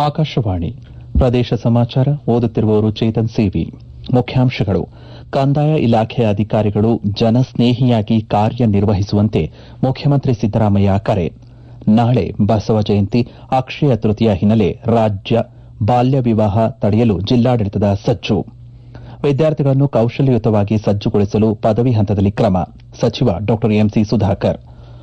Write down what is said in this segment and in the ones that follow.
ಆಕಾಶವಾಣಿ ಪ್ರದೇಶ ಸಮಾಚಾರ ಓದುತ್ತಿರುವವರು ಚೇತನ್ ಸಿವಿ ಮುಖ್ಯಾಂಶಗಳು ಕಂದಾಯ ಇಲಾಖೆ ಅಧಿಕಾರಿಗಳು ಜನಸ್ನೇಹಿಯಾಗಿ ಕಾರ್ಯನಿರ್ವಹಿಸುವಂತೆ ಮುಖ್ಯಮಂತ್ರಿ ಸಿದ್ದರಾಮಯ್ಯ ಕರೆ ನಾಳೆ ಬಸವ ಜಯಂತಿ ಅಕ್ಷಯ ತೃತೀಯ ಹಿನ್ನೆಲೆ ರಾಜ್ಯ ಬಾಲ್ಯ ವಿವಾಹ ತಡೆಯಲು ಜಿಲ್ಲಾಡಳಿತದ ಸಜ್ಜು ವಿದ್ಯಾರ್ಥಿಗಳನ್ನು ಕೌಶಲ್ಯಯುತವಾಗಿ ಸಜ್ಜುಗೊಳಿಸಲು ಪದವಿ ಹಂತದಲ್ಲಿ ಕ್ರಮ ಸಚಿವ ಡಾ ಎಂಸಿ ಸುಧಾಕರ್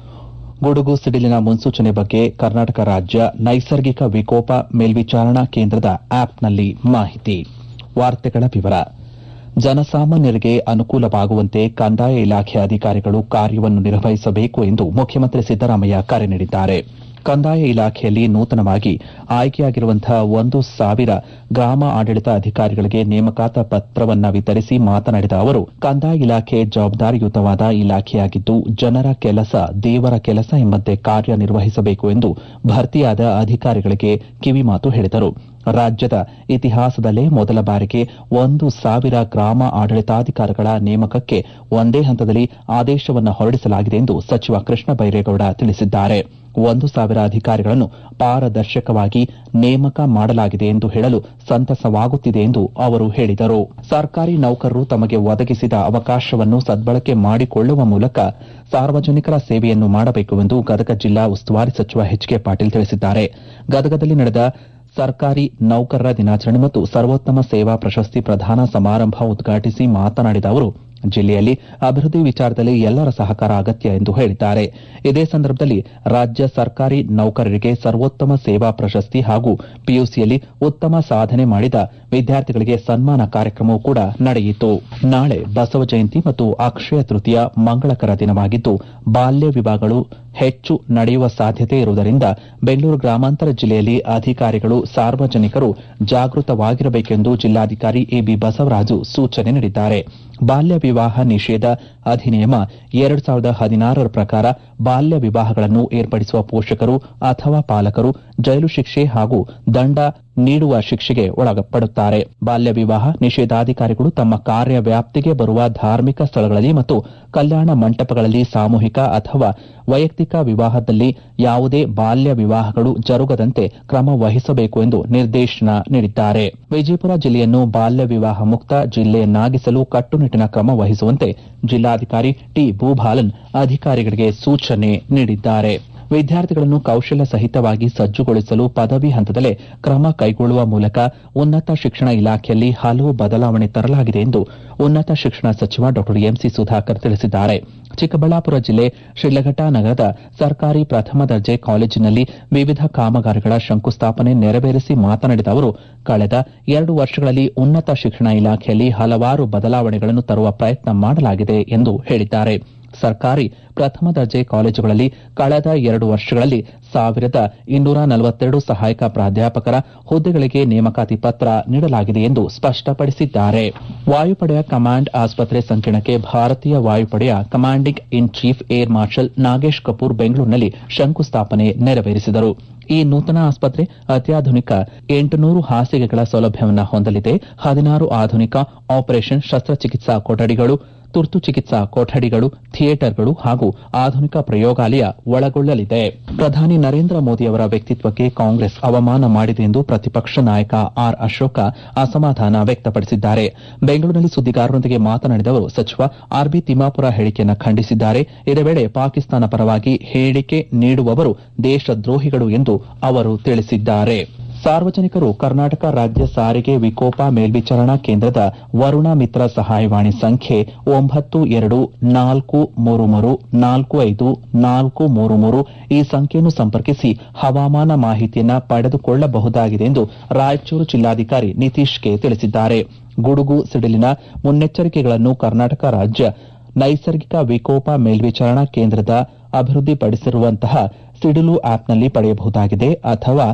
ಗುಡುಗು ಸಿಡಿಲಿನ ಮುನ್ಸೂಚನೆ ಬಗ್ಗೆ ಕರ್ನಾಟಕ ರಾಜ್ಯ ನೈಸರ್ಗಿಕ ವಿಕೋಪ ಮೇಲ್ವಿಚಾರಣಾ ಕೇಂದ್ರದ ಆಪ್ನಲ್ಲಿ ಮಾಹಿತಿ ವಾರ್ತೆಗಳ ವಿವರ ಜನಸಾಮಾನ್ಯರಿಗೆ ಅನುಕೂಲವಾಗುವಂತೆ ಕಂದಾಯ ಇಲಾಖೆ ಅಧಿಕಾರಿಗಳು ಕಾರ್ಯವನ್ನು ನಿರ್ವಹಿಸಬೇಕು ಎಂದು ಮುಖ್ಯಮಂತ್ರಿ ಸಿದ್ದರಾಮಯ್ಯ ಕರೆ ನೀಡಿದ್ದಾರೆ ಕಂದಾಯ ಇಲಾಖೆಯಲ್ಲಿ ನೂತನವಾಗಿ ಆಯ್ಕೆಯಾಗಿರುವಂತಹ ಒಂದು ಸಾವಿರ ಗ್ರಾಮ ಆಡಳಿತ ಅಧಿಕಾರಿಗಳಿಗೆ ನೇಮಕಾತ ಪತ್ರವನ್ನು ವಿತರಿಸಿ ಮಾತನಾಡಿದ ಅವರು ಕಂದಾಯ ಇಲಾಖೆ ಜವಾಬ್ದಾರಿಯುತವಾದ ಇಲಾಖೆಯಾಗಿದ್ದು ಜನರ ಕೆಲಸ ದೇವರ ಕೆಲಸ ಎಂಬಂತೆ ಕಾರ್ಯನಿರ್ವಹಿಸಬೇಕು ಎಂದು ಭರ್ತಿಯಾದ ಅಧಿಕಾರಿಗಳಿಗೆ ಕಿವಿಮಾತು ಹೇಳಿದರು ರಾಜ್ಯದ ಇತಿಹಾಸದಲ್ಲೇ ಮೊದಲ ಬಾರಿಗೆ ಒಂದು ಸಾವಿರ ಗ್ರಾಮ ಆಡಳಿತಾಧಿಕಾರಿಗಳ ನೇಮಕಕ್ಕೆ ಒಂದೇ ಹಂತದಲ್ಲಿ ಆದೇಶವನ್ನು ಹೊರಡಿಸಲಾಗಿದೆ ಎಂದು ಸಚಿವ ಕೃಷ್ಣ ಬೈರೇಗೌಡ ತಿಳಿಸಿದ್ದಾರೆ ಒಂದು ಸಾವಿರ ಅಧಿಕಾರಿಗಳನ್ನು ಪಾರದರ್ಶಕವಾಗಿ ನೇಮಕ ಮಾಡಲಾಗಿದೆ ಎಂದು ಹೇಳಲು ಸಂತಸವಾಗುತ್ತಿದೆ ಎಂದು ಅವರು ಹೇಳಿದರು ಸರ್ಕಾರಿ ನೌಕರರು ತಮಗೆ ಒದಗಿಸಿದ ಅವಕಾಶವನ್ನು ಸದ್ಬಳಕೆ ಮಾಡಿಕೊಳ್ಳುವ ಮೂಲಕ ಸಾರ್ವಜನಿಕರ ಸೇವೆಯನ್ನು ಮಾಡಬೇಕು ಎಂದು ಗದಗ ಜಿಲ್ಲಾ ಉಸ್ತುವಾರಿ ಸಚಿವ ಎಚ್ ಕೆ ಪಾಟೀಲ್ ತಿಳಿಸಿದ್ದಾರೆ ಗದಗದಲ್ಲಿ ನಡೆದ ಸರ್ಕಾರಿ ನೌಕರರ ದಿನಾಚರಣೆ ಮತ್ತು ಸರ್ವೋತ್ತಮ ಸೇವಾ ಪ್ರಶಸ್ತಿ ಪ್ರದಾನ ಸಮಾರಂಭ ಉದ್ಘಾಟಿಸಿ ಮಾತನಾಡಿದ ಅವರು ಜಿಲ್ಲೆಯಲ್ಲಿ ಅಭಿವೃದ್ಧಿ ವಿಚಾರದಲ್ಲಿ ಎಲ್ಲರ ಸಹಕಾರ ಅಗತ್ಯ ಎಂದು ಹೇಳಿದ್ದಾರೆ ಇದೇ ಸಂದರ್ಭದಲ್ಲಿ ರಾಜ್ಯ ಸರ್ಕಾರಿ ನೌಕರರಿಗೆ ಸರ್ವೋತ್ತಮ ಸೇವಾ ಪ್ರಶಸ್ತಿ ಹಾಗೂ ಪಿಯುಸಿಯಲ್ಲಿ ಉತ್ತಮ ಸಾಧನೆ ಮಾಡಿದ ವಿದ್ಯಾರ್ಥಿಗಳಿಗೆ ಸನ್ಮಾನ ಕಾರ್ಯಕ್ರಮವೂ ಕೂಡ ನಡೆಯಿತು ನಾಳೆ ಬಸವ ಜಯಂತಿ ಮತ್ತು ಅಕ್ಷಯ ತೃತೀಯ ಮಂಗಳಕರ ದಿನವಾಗಿದ್ದು ಬಾಲ್ಯ ವಿವಾಹಗಳು ಹೆಚ್ಚು ನಡೆಯುವ ಸಾಧ್ಯತೆ ಇರುವುದರಿಂದ ಬೆಂಗಳೂರು ಗ್ರಾಮಾಂತರ ಜಿಲ್ಲೆಯಲ್ಲಿ ಅಧಿಕಾರಿಗಳು ಸಾರ್ವಜನಿಕರು ಜಾಗೃತವಾಗಿರಬೇಕೆಂದು ಜಿಲ್ಲಾಧಿಕಾರಿ ಎಬಿ ಬಸವರಾಜು ಸೂಚನೆ ನೀಡಿದ್ದಾರೆ ಬಾಲ್ಯ ವಿವಾಹ ನಿಷೇಧ ಅಧಿನಿಯಮ ಎರಡು ಸಾವಿರದ ಹದಿನಾರರ ಪ್ರಕಾರ ಬಾಲ್ಯ ವಿವಾಹಗಳನ್ನು ಏರ್ಪಡಿಸುವ ಪೋಷಕರು ಅಥವಾ ಪಾಲಕರು ಜೈಲು ಶಿಕ್ಷೆ ಹಾಗೂ ದಂಡ ನೀಡುವ ಶಿಕ್ಷೆಗೆ ಒಳಪಡುತ್ತಾರೆ ಬಾಲ್ಯ ವಿವಾಹ ನಿಷೇಧಾಧಿಕಾರಿಗಳು ತಮ್ಮ ಕಾರ್ಯ ವ್ಯಾಪ್ತಿಗೆ ಬರುವ ಧಾರ್ಮಿಕ ಸ್ಥಳಗಳಲ್ಲಿ ಮತ್ತು ಕಲ್ಯಾಣ ಮಂಟಪಗಳಲ್ಲಿ ಸಾಮೂಹಿಕ ಅಥವಾ ವೈಯಕ್ತಿಕ ವಿವಾಹದಲ್ಲಿ ಯಾವುದೇ ಬಾಲ್ಯ ವಿವಾಹಗಳು ಜರುಗದಂತೆ ಕ್ರಮ ವಹಿಸಬೇಕು ಎಂದು ನಿರ್ದೇಶನ ನೀಡಿದ್ದಾರೆ ವಿಜಯಪುರ ಜಿಲ್ಲೆಯನ್ನು ಬಾಲ್ಯ ವಿವಾಹ ಮುಕ್ತ ಜಿಲ್ಲೆಯನ್ನಾಗಿಸಲು ಕಟ್ಟುನಿಟ್ಟಿನ ಕ್ರಮ ವಹಿಸುವಂತೆ ಜಿಲ್ಲಾಧಿಕಾರಿ ಟಿ ಭೂಬಾಲನ್ ಅಧಿಕಾರಿಗಳಿಗೆ ಸೂಚನೆ ನೀಡಿದ್ದಾರೆ ವಿದ್ಯಾರ್ಥಿಗಳನ್ನು ಕೌಶಲ್ಯ ಸಹಿತವಾಗಿ ಸಜ್ಜುಗೊಳಿಸಲು ಪದವಿ ಹಂತದಲ್ಲೇ ಕ್ರಮ ಕೈಗೊಳ್ಳುವ ಮೂಲಕ ಉನ್ನತ ಶಿಕ್ಷಣ ಇಲಾಖೆಯಲ್ಲಿ ಹಲವು ಬದಲಾವಣೆ ತರಲಾಗಿದೆ ಎಂದು ಉನ್ನತ ಶಿಕ್ಷಣ ಸಚಿವ ಡಾ ಎಂಸಿ ಸುಧಾಕರ್ ತಿಳಿಸಿದ್ದಾರೆ ಚಿಕ್ಕಬಳ್ಳಾಪುರ ಜಿಲ್ಲೆ ಶಿಡ್ಲಘಟ್ಟ ನಗರದ ಸರ್ಕಾರಿ ಪ್ರಥಮ ದರ್ಜೆ ಕಾಲೇಜಿನಲ್ಲಿ ವಿವಿಧ ಕಾಮಗಾರಿಗಳ ಶಂಕುಸ್ಥಾಪನೆ ನೆರವೇರಿಸಿ ಮಾತನಾಡಿದ ಅವರು ಕಳೆದ ಎರಡು ವರ್ಷಗಳಲ್ಲಿ ಉನ್ನತ ಶಿಕ್ಷಣ ಇಲಾಖೆಯಲ್ಲಿ ಹಲವಾರು ಬದಲಾವಣೆಗಳನ್ನು ತರುವ ಪ್ರಯತ್ನ ಮಾಡಲಾಗಿದೆ ಎಂದು ಹೇಳಿದ್ದಾರೆ ಸರ್ಕಾರಿ ಪ್ರಥಮ ದರ್ಜೆ ಕಾಲೇಜುಗಳಲ್ಲಿ ಕಳೆದ ಎರಡು ವರ್ಷಗಳಲ್ಲಿ ಸಾವಿರದ ಇನ್ನೂರ ನಲವತ್ತೆರಡು ಸಹಾಯಕ ಪ್ರಾಧ್ಯಾಪಕರ ಹುದ್ದೆಗಳಿಗೆ ನೇಮಕಾತಿ ಪತ್ರ ನೀಡಲಾಗಿದೆ ಎಂದು ಸ್ಪಷ್ಟಪಡಿಸಿದ್ದಾರೆ ವಾಯುಪಡೆಯ ಕಮಾಂಡ್ ಆಸ್ಪತ್ರೆ ಸಂಕೀರ್ಣಕ್ಕೆ ಭಾರತೀಯ ವಾಯುಪಡೆಯ commanding in chief air marshal Nagesh Kapoor ಬೆಂಗಳೂರಿನಲ್ಲಿ ಶಂಕುಸ್ಥಾಪನೆ ನೆರವೇರಿಸಿದರು ಈ ನೂತನ ಆಸ್ಪತ್ರೆ ಅತ್ಯಾಧುನಿಕ ಎಂಟುನೂರು ಹಾಸಿಗೆಗಳ ಸೌಲಭ್ಯವನ್ನು ಹೊಂದಲಿದೆ ಹದಿನಾರು ಆಧುನಿಕ ಆಪರೇಷನ್ ಶಸ್ತ್ರಚಿಕಿತ್ಸಾ ಕೊಠಡಿಗಳು ತುರ್ತು ಚಿಕಿತ್ಸಾ ಕೊಠಡಿಗಳು ಥಿಯೇಟರ್ಗಳು ಹಾಗೂ ಆಧುನಿಕ ಪ್ರಯೋಗಾಲಯ ಒಳಗೊಳ್ಳಲಿದೆ ಪ್ರಧಾನಿ ನರೇಂದ್ರ ಮೋದಿ ಅವರ ವ್ಯಕ್ತಿತ್ವಕ್ಕೆ ಕಾಂಗ್ರೆಸ್ ಅವಮಾನ ಮಾಡಿದೆ ಎಂದು ಪ್ರತಿಪಕ್ಷ ನಾಯಕ ಆರ್ ಅಶೋಕ ಅಸಮಾಧಾನ ವ್ಯಕ್ತಪಡಿಸಿದ್ದಾರೆ ಬೆಂಗಳೂರಿನಲ್ಲಿ ಸುದ್ದಿಗಾರರೊಂದಿಗೆ ಮಾತನಾಡಿದ ಅವರು ಸಚಿವ ಆರ್ಬಿ ತಿಮ್ಮಾಪುರ ಹೇಳಿಕೆಯನ್ನು ಖಂಡಿಸಿದ್ದಾರೆ ಇದೇ ವೇಳೆ ಪಾಕಿಸ್ತಾನ ಪರವಾಗಿ ಹೇಳಿಕೆ ನೀಡುವವರು ದೇಶದ್ರೋಹಿಗಳು ಎಂದು ಅವರು ತಿಳಿಸಿದ್ದಾರೆ ಸಾರ್ವಜನಿಕರು ಕರ್ನಾಟಕ ರಾಜ್ಯ ಸಾರಿಗೆ ವಿಕೋಪ ಮೇಲ್ವಿಚಾರಣಾ ಕೇಂದ್ರದ ವರುಣ ಮಿತ್ರ ಸಹಾಯವಾಣಿ ಸಂಖ್ಯೆ ಒಂಬತ್ತು ಎರಡು ನಾಲ್ಕು ಮೂರು ಮೂರು ನಾಲ್ಕು ಐದು ನಾಲ್ಕು ಮೂರು ಮೂರು ಈ ಸಂಖ್ಯೆಯನ್ನು ಸಂಪರ್ಕಿಸಿ ಹವಾಮಾನ ಮಾಹಿತಿಯನ್ನು ಪಡೆದುಕೊಳ್ಳಬಹುದಾಗಿದೆ ಎಂದು ರಾಯಚೂರು ಜಿಲ್ಲಾಧಿಕಾರಿ ನಿತೀಶ್ ಕೆ ತಿಳಿಸಿದ್ದಾರೆ ಗುಡುಗು ಸಿಡಿಲಿನ ಮುನ್ನೆಚ್ಚರಿಕೆಗಳನ್ನು ಕರ್ನಾಟಕ ರಾಜ್ಯ ನೈಸರ್ಗಿಕ ವಿಕೋಪ ಮೇಲ್ವಿಚಾರಣಾ ಕೇಂದ್ರದ ಅಭಿವೃದ್ಧಿಪಡಿಸಿರುವಂತಹ ಸಿಡಿಲು ಆಪ್ನಲ್ಲಿ ಪಡೆಯಬಹುದಾಗಿದೆ ಅಥವಾ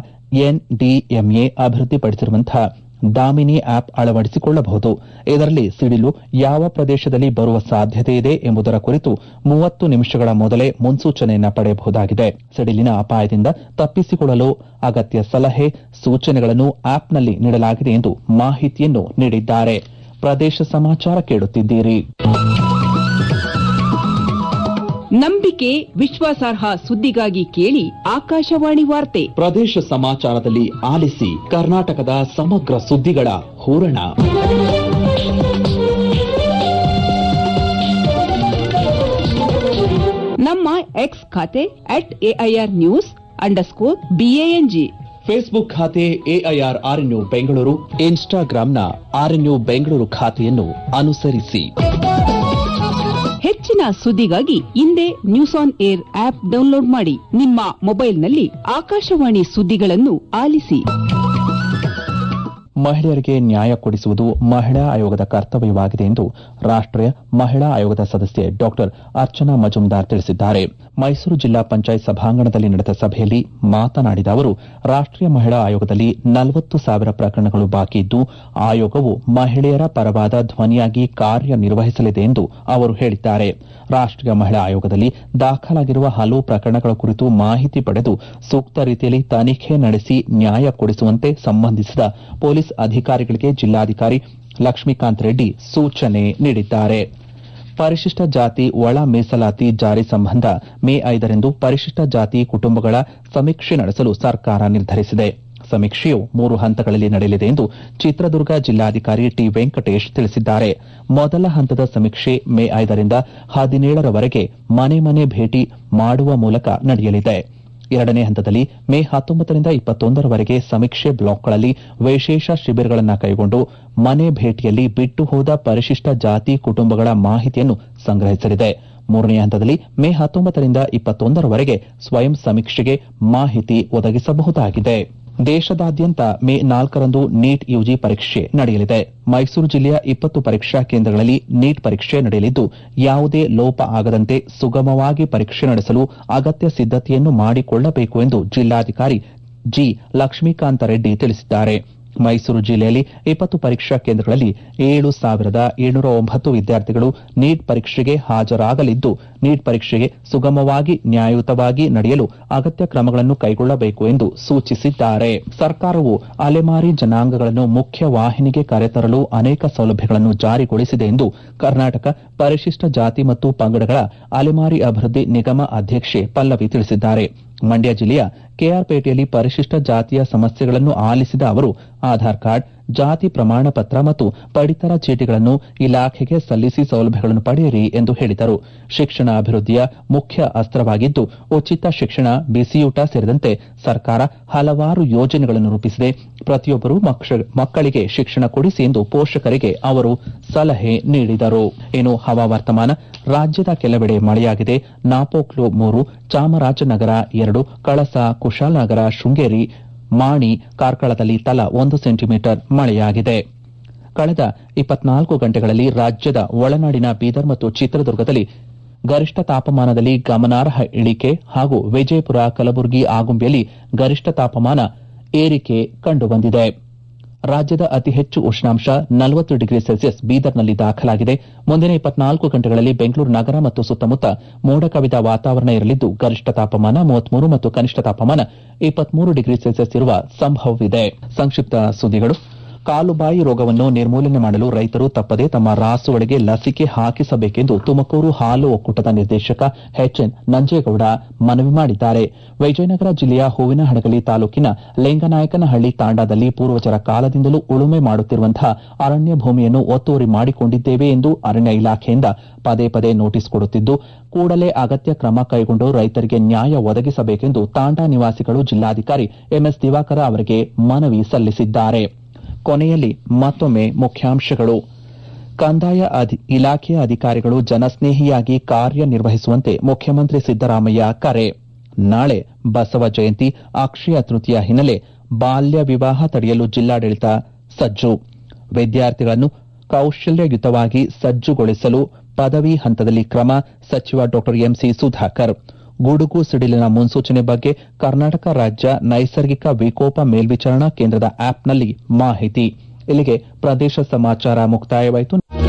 ಎನ್ಡಿಎಂಎ ಅಭಿವೃದ್ಧಿಪಡಿಸಿರುವಂತಹ ದಾಮಿನಿ ಆಪ್ ಅಳವಡಿಸಿಕೊಳ್ಳಬಹುದು ಇದರಲ್ಲಿ ಸಿಡಿಲು ಯಾವ ಪ್ರದೇಶದಲ್ಲಿ ಬರುವ ಸಾಧ್ಯತೆ ಇದೆ ಎಂಬುದರ ಕುರಿತು ಮೂವತ್ತು ನಿಮಿಷಗಳ ಮೊದಲೇ ಮುನ್ಸೂಚನೆಯನ್ನು ಪಡೆಯಬಹುದಾಗಿದೆ ಸಿಡಿಲಿನ ಅಪಾಯದಿಂದ ತಪ್ಪಿಸಿಕೊಳ್ಳಲು ಅಗತ್ಯ ಸಲಹೆ ಸೂಚನೆಗಳನ್ನು ಆಪ್ನಲ್ಲಿ ನೀಡಲಾಗಿದೆ ಎಂದು ಮಾಹಿತಿಯನ್ನು ನೀಡಿದ್ದಾರೆ ಪ್ರದೇಶ ಸಮಾಚಾರ ಕೇಳುತ್ತಿದ್ದೀರಿ ನಂಬಿಕೆ ವಿಶ್ವಾಸಾರ್ಹ ಸುದ್ದಿಗಾಗಿ ಕೇಳಿ ಆಕಾಶವಾಣಿ ವಾರ್ತೆ ಪ್ರದೇಶ ಸಮಾಚಾರದಲ್ಲಿ ಆಲಿಸಿ ಕರ್ನಾಟಕದ ಸಮಗ್ರ ಸುದ್ದಿಗಳ ಹೂರಣ ನಮ್ಮ ಎಕ್ಸ್ ಖಾತೆ at AIR news underscore BANG facebook ಖಾತೆ ಎಐಆರ್ ಆರ್ಎನ್ಯು ಬೆಂಗಳೂರು ಇನ್ಸ್ಟಾಗ್ರಾಂನ ಆರ್ಎನ್ಯು ಬೆಂಗಳೂರು ಖಾತೆಯನ್ನು ಅನುಸರಿಸಿ ಹೆಚ್ಚಿನ ಸುದ್ದಿಗಾಗಿ ಹಿಂದೆ news on air app download ಮಾಡಿ ನಿಮ್ಮ ಮೊಬೈಲ್ನಲ್ಲಿ ಆಕಾಶವಾಣಿ ಸುದ್ದಿಗಳನ್ನು ಆಲಿಸಿ ಮಹಿಳೆಯರಿಗೆ ನ್ಯಾಯ ಕೊಡಿಸುವುದು ಮಹಿಳಾ ಆಯೋಗದ ಕರ್ತವ್ಯವಾಗಿದೆ ಎಂದು ರಾಷ್ಟೀಯ ಮಹಿಳಾ ಆಯೋಗದ ಸದಸ್ಯೆ ಡಾಕ್ಟರ್ ಅರ್ಚನಾ ಮಜುಮ್ದಾರ್ ತಿಳಿಸಿದ್ದಾರೆ ಮೈಸೂರು ಜಿಲ್ಲಾ ಪಂಚಾಯತ್ ಸಭಾಂಗಣದಲ್ಲಿ ನಡೆದ ಸಭೆಯಲ್ಲಿ ಮಾತನಾಡಿದ ಅವರು ರಾಷ್ಟೀಯ ಮಹಿಳಾ ಆಯೋಗದಲ್ಲಿ ನಲವತ್ತು ಸಾವಿರ ಪ್ರಕರಣಗಳು ಬಾಕಿ ಇದ್ದು ಆಯೋಗವು ಮಹಿಳೆಯರ ಪರವಾದ ಧ್ವನಿಯಾಗಿ ಕಾರ್ಯನಿರ್ವಹಿಸಲಿದೆ ಎಂದು ಅವರು ಹೇಳಿದ್ದಾರೆ ರಾಷ್ಟೀಯ ಮಹಿಳಾ ಆಯೋಗದಲ್ಲಿ ದಾಖಲಾಗಿರುವ ಹಲವು ಪ್ರಕರಣಗಳ ಕುರಿತು ಮಾಹಿತಿ ಪಡೆದು ಸೂಕ್ತ ರೀತಿಯಲ್ಲಿ ತನಿಖೆ ನಡೆಸಿ ನ್ಯಾಯ ಕೊಡಿಸುವಂತೆ ಸಂಬಂಧಿಸಿದ ಪೊಲೀಸ್ ಅಧಿಕಾರಿಗಳಿಗೆ ಜಿಲ್ಲಾಧಿಕಾರಿ ಲಕ್ಷ್ಮೀಕಾಂತ್ ರೆಡ್ಡಿ ಸೂಚನೆ ನೀಡಿದ್ದಾರೆ ಪರಿಶಿಷ್ಟ ಜಾತಿ ಒಳ ಮೀಸಲಾತಿ ಜಾರಿ ಸಂಬಂಧ ಮೇ ಐದರಂದು ಪರಿಶಿಷ್ಟ ಜಾತಿ ಕುಟುಂಬಗಳ ಸಮೀಕ್ಷೆ ನಡೆಸಲು ಸರ್ಕಾರ ನಿರ್ಧರಿಸಿದೆ ಸಮೀಕ್ಷೆಯು ಮೂರು ಹಂತಗಳಲ್ಲಿ ನಡೆಯಲಿದೆ ಎಂದು ಚಿತ್ರದುರ್ಗ ಜಿಲ್ಲಾಧಿಕಾರಿ ಟಿ ವೆಂಕಟೇಶ್ ತಿಳಿಸಿದ್ದಾರೆ ಮೊದಲ ಹಂತದ ಸಮೀಕ್ಷೆ ಮೇ ಐದರಿಂದ ಹದಿನೇಳರವರೆಗೆ ಮನೆ ಮನೆ ಭೇಟಿ ಮಾಡುವ ಮೂಲಕ ನಡೆಯಲಿದೆ ಎರಡನೇ ಹಂತದಲ್ಲಿ ಮೇ ಹತ್ತೊಂಬತ್ತರಿಂದ ಇಪ್ಪತ್ತೊಂದರವರೆಗೆ ಸಮೀಕ್ಷೆ ಬ್ಲಾಕ್ಗಳಲ್ಲಿ ವಿಶೇಷ ಶಿಬಿರಗಳನ್ನು ಕೈಗೊಂಡು ಮನೆ ಭೇಟಿಯಲ್ಲಿ ಬಿಟ್ಟು ಹೋದ ಪರಿಶಿಷ್ಟ ಜಾತಿ ಕುಟುಂಬಗಳ ಮಾಹಿತಿಯನ್ನು ಸಂಗ್ರಹಿಸಲಿದೆ ಮೂರನೇ ಹಂತದಲ್ಲಿ ಮೇ ಹತ್ತೊಂಬತ್ತರಿಂದ ಇಪ್ಪತ್ತೊಂದರವರೆಗೆ ಸ್ವಯಂ ಸಮೀಕ್ಷೆಗೆ ಮಾಹಿತಿ ಒದಗಿಸಬಹುದಾಗಿದೆ ದೇಶದಾದ್ಯಂತ ಮೇ ನಾಲ್ಕರಂದು ನೀಟ್ ಯುಜಿ ಪರೀಕ್ಷೆ ನಡೆಯಲಿದೆ ಮೈಸೂರು ಜಿಲ್ಲೆಯ ಇಪ್ಪತ್ತು ಪರೀಕ್ಷಾ ಕೇಂದ್ರಗಳಲ್ಲಿ ನೀಟ್ ಪರೀಕ್ಷೆ ನಡೆಯಲಿದ್ದು ಯಾವುದೇ ಲೋಪ ಆಗದಂತೆ ಸುಗಮವಾಗಿ ಪರೀಕ್ಷೆ ನಡೆಸಲು ಅಗತ್ಯ ಸಿದ್ದತೆಯನ್ನು ಮಾಡಿಕೊಳ್ಳಬೇಕು ಎಂದು ಜಿಲ್ಲಾಧಿಕಾರಿ ಜಿ ಲಕ್ಷ್ಮೀಕಾಂತ ರೆಡ್ಡಿ ತಿಳಿಸಿದ್ದಾರೆ ಮೈಸೂರು ಜಿಲ್ಲೆಯಲ್ಲಿ ಇಪ್ಪತ್ತು ಪರೀಕ್ಷಾ ಕೇಂದ್ರಗಳಲ್ಲಿ ಏಳು ಸಾವಿರದ ಏಳ್ನೂರ ಒಂಬತ್ತು ವಿದ್ಯಾರ್ಥಿಗಳು ನೀಟ್ ಪರೀಕ್ಷೆಗೆ ಹಾಜರಾಗಲಿದ್ದು ನೀಟ್ ಪರೀಕ್ಷೆಗೆ ಸುಗಮವಾಗಿ ನ್ಯಾಯಯುತವಾಗಿ ನಡೆಯಲು ಅಗತ್ಯ ಕ್ರಮಗಳನ್ನು ಕೈಗೊಳ್ಳಬೇಕು ಎಂದು ಸೂಚಿಸಿದ್ದಾರೆ ಸರ್ಕಾರವು ಅಲೆಮಾರಿ ಜನಾಂಗಗಳನ್ನು ಮುಖ್ಯ ವಾಹಿನಿಗೆ ಕರೆತರಲು ಅನೇಕ ಸೌಲಭ್ಯಗಳನ್ನು ಜಾರಿಗೊಳಿಸಿದೆ ಎಂದು ಕರ್ನಾಟಕ ಪರಿಶಿಷ್ಟ ಜಾತಿ ಮತ್ತು ಪಂಗಡಗಳ ಅಲೆಮಾರಿ ಅಭಿವೃದ್ಧಿ ನಿಗಮ ಅಧ್ಯಕ್ಷೆ ಪಲ್ಲವಿ ತಿಳಿಸಿದ್ದಾರೆ ಮಂಡ್ಯ ಜಿಲ್ಲೆಯ ಕೆಆರ್ಪೇಟೆಯಲ್ಲಿ ಪರಿಶಿಷ್ಟ ಜಾತಿಯ ಸಮಸ್ಯೆಗಳನ್ನು ಆಲಿಸಿದ ಅವರು ಆಧಾರ್ ಕಾರ್ಡ್ ಜಾತಿ ಪ್ರಮಾಣ ಪತ್ರ ಮತ್ತು ಪಡಿತರ ಚೀಟಿಗಳನ್ನು ಇಲಾಖೆಗೆ ಸಲ್ಲಿಸಿ ಸೌಲಭ್ಯಗಳನ್ನು ಪಡೆಯಿರಿ ಎಂದು ಹೇಳಿದರು ಶಿಕ್ಷಣ ಅಭಿವೃದ್ಧಿಯ ಮುಖ್ಯ ಅಸ್ತ್ರವಾಗಿದ್ದು ಉಚಿತ ಶಿಕ್ಷಣ ಬಿಸಿಯೂಟ ಸೇರಿದಂತೆ ಸರ್ಕಾರ ಹಲವಾರು ಯೋಜನೆಗಳನ್ನು ರೂಪಿಸಿದೆ ಪ್ರತಿಯೊಬ್ಬರು ಮಕ್ಕಳಿಗೆ ಶಿಕ್ಷಣ ಕೊಡಿಸಿ ಎಂದು ಪೋಷಕರಿಗೆ ಅವರು ಸಲಹೆ ನೀಡಿದರು ಇನ್ನು ಹವಾವರ್ತಮಾನ ರಾಜ್ಯದ ಕೆಲವೆಡೆ ಮಳೆಯಾಗಿದೆ ನಾಪೋಕ್ಲು ಮೂರು ಚಾಮರಾಜನಗರ ಎರಡು ಕಳಸ ಕುಶಾಲನಗರ ಶೃಂಗೇರಿ ಮಾಣಿ ಕಾರ್ಕಳದಲ್ಲಿ ತಲಾ ಒಂದು ಸೆಂಟಿಮೀಟರ್ ಮಳೆಯಾಗಿದೆ ಕಳೆದ ಇಪ್ಪತ್ನಾಲ್ಕು ಗಂಟೆಗಳಲ್ಲಿ ರಾಜ್ಯದ ಒಳನಾಡಿನ ಬೀದರ್ ಮತ್ತು ಚಿತ್ರದುರ್ಗದಲ್ಲಿ ಗರಿಷ್ಠ ತಾಪಮಾನದಲ್ಲಿ ಗಮನಾರ್ಹ ಇಳಿಕೆ ಹಾಗೂ ವಿಜಯಪುರ ಕಲಬುರಗಿ ಆಗುಂಬೆಯಲ್ಲಿ ಗರಿಷ್ಠ ತಾಪಮಾನ ಏರಿಕೆ ಕಂಡುಬಂದಿದೆ ರಾಜ್ಯದ ಅತಿ ಹೆಚ್ಚು ಉಷ್ಣಾಂಶ ನಲವತ್ತು ಡಿಗ್ರಿ ಸೆಲ್ಸಿಯಸ್ ಬೀದರ್ನಲ್ಲಿ ದಾಖಲಾಗಿದೆ ಮುಂದಿನ ಇಪ್ಪತ್ನಾಲ್ಕು ಗಂಟೆಗಳಲ್ಲಿ ಬೆಂಗಳೂರು ನಗರ ಮತ್ತು ಸುತ್ತಮುತ್ತ ಮೋಡ ಕವಿದ ವಾತಾವರಣ ಇರಲಿದ್ದು ಗರಿಷ್ಠ ತಾಪಮಾನ ಮೂವತ್ಮೂರು ಮತ್ತು ಕನಿಷ್ಠ ತಾಪಮಾನ ಇಪ್ಪತ್ಮೂರು ಡಿಗ್ರಿ ಸೆಲ್ಸಿಯಸ್ ಇರುವ ಸಂಭವವಿದೆ ಸಂಕ್ಷಿಪ್ತ ಸುದ್ದಿಗಳು ಕಾಲುಬಾಯಿ ರೋಗವನ್ನು ನಿರ್ಮೂಲನೆ ಮಾಡಲು ರೈತರು ತಪ್ಪದೆ ತಮ್ಮ ರಾಸುಗಳಿಗೆ ಲಸಿಕೆ ಹಾಕಿಸಬೇಕೆಂದು ತುಮಕೂರು ಹಾಲು ಒಕ್ಕೂಟದ ನಿರ್ದೇಶಕ ಎಚ್ಎನ್ ನಂಜೇಗೌಡ ಮನವಿ ಮಾಡಿದ್ದಾರೆ ವಿಜಯನಗರ ಜಿಲ್ಲೆಯ ಹೂವಿನಹಡಗಲಿ ತಾಲೂಕಿನ ಲಿಂಗನಾಯಕನಹಳ್ಳಿ ತಾಂಡಾದಲ್ಲಿ ಪೂರ್ವಜರ ಕಾಲದಿಂದಲೂ ಉಳುಮೆ ಮಾಡುತ್ತಿರುವಂತಹ ಅರಣ್ಯ ಭೂಮಿಯನ್ನು ಒತ್ತುವರಿ ಮಾಡಿಕೊಂಡಿದ್ದೇವೆ ಎಂದು ಅರಣ್ಯ ಇಲಾಖೆಯಿಂದ ಪದೇ ಪದೇ ನೋಟಿಸ್ ಕೊಡುತ್ತಿದ್ದು ಕೂಡಲೇ ಅಗತ್ಯ ಕ್ರಮ ಕೈಗೊಂಡು ರೈತರಿಗೆ ನ್ಯಾಯ ಒದಗಿಸಬೇಕೆಂದು ತಾಂಡಾ ನಿವಾಸಿಗಳು ಜಿಲ್ಲಾಧಿಕಾರಿ ಎಂಎಸ್ ದಿವಾಕರ ಅವರಿಗೆ ಮನವಿ ಸಲ್ಲಿಸಿದ್ದಾರೆ ಕೊನೆಯಲ್ಲಿ ಮತ್ತೊಮ್ಮೆ ಮುಖ್ಯಾಂಶಗಳು ಕಂದಾಯ ಇಲಾಖೆಯ ಅಧಿಕಾರಿಗಳು ಜನಸ್ನೇಹಿಯಾಗಿ ಕಾರ್ಯನಿರ್ವಹಿಸುವಂತೆ ಮುಖ್ಯಮಂತ್ರಿ ಸಿದ್ದರಾಮಯ್ಯ ಕರೆ ನಾಳೆ ಬಸವ ಜಯಂತಿ ಅಕ್ಷಯ ತೃತೀಯ ಹಿನ್ನೆಲೆ ಬಾಲ್ಯ ವಿವಾಹ ತಡೆಯಲು ಜಿಲ್ಲಾಡಳಿತ ಸಜ್ಜು ವಿದ್ಯಾರ್ಥಿಗಳನ್ನು ಕೌಶಲ್ಯಯುತವಾಗಿ ಸಜ್ಜುಗೊಳಿಸಲು ಪದವಿ ಹಂತದಲ್ಲಿ ಕ್ರಮ ಸಚಿವ ಡಾ ಎಂಸಿ ಸುಧಾಕರ್ ಗುಡುಗು ಸಿಡಿಲಿನ ಮುನ್ಸೂಚನೆ ಬಗ್ಗೆ ಕರ್ನಾಟಕ ರಾಜ್ಯ ನೈಸರ್ಗಿಕ ವಿಕೋಪ ಮೇಲ್ವಿಚಾರಣಾ ಕೇಂದ್ರದ ಆಪ್ನಲ್ಲಿ ಮಾಹಿತಿ ಇಲ್ಲಿಗೆ ಪ್ರದೇಶ ಸಮಾಚಾರ ಮುಕ್ತಾಯವಾಯಿತು